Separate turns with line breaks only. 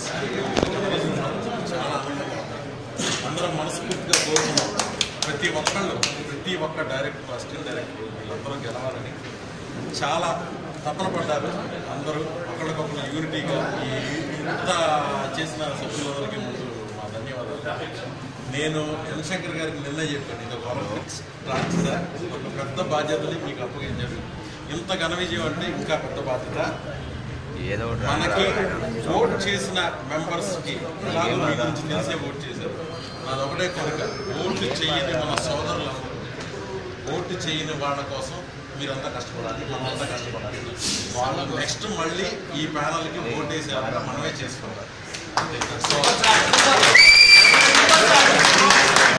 Members చాలా ఆనందంగా ఉంది. అందరం మనస్ఫూర్తిగా కోరుకున్నాం ప్రతి ఒక్కళ్ళు ప్రతి ఒక్క డైరెక్టర్ అసిస్టెంట్ డైరెక్టర్ వీళ్ళందరూ గెలవాలని చాలా తపన పడ్డారు అందరూ ఒకరికొకరు యూనిటీగా ఈ ఇంత చేసిన సభ్యులందరికీ ముందు మా ధన్యవాదాలు నేను ఎన్ శంకర్ గారికి నిన్న చెప్పాను ఇది ఒక ఒలింపిక్స్ లాంటి సార్ ఒక పెద్ద బాధ్యతని మీకు అప్పగించారు ఇంత ఘన విజయం అంటే ఇంకా పెద్ద బాధ్యత
ఏదో ఒకటి
మనకి ఓట్ చేసిన మెంబర్స్ కి ఎలాగో మీ గురించి తెలిసే ఓట్ చేశారు నాది ఒకటే కోరిక ఓటు చేయని మన సోదరులు ఓటు చేయని వాళ్ళ కోసం మీరంతా కష్టపడాలి మనంతా కష్టపడాలి వాళ్ళు నెక్స్ట్ మళ్ళీ ఈ ప్యానల్కి ఓట్ వేసేలాగా మనమే చేసుకోవాలి అంతే. సో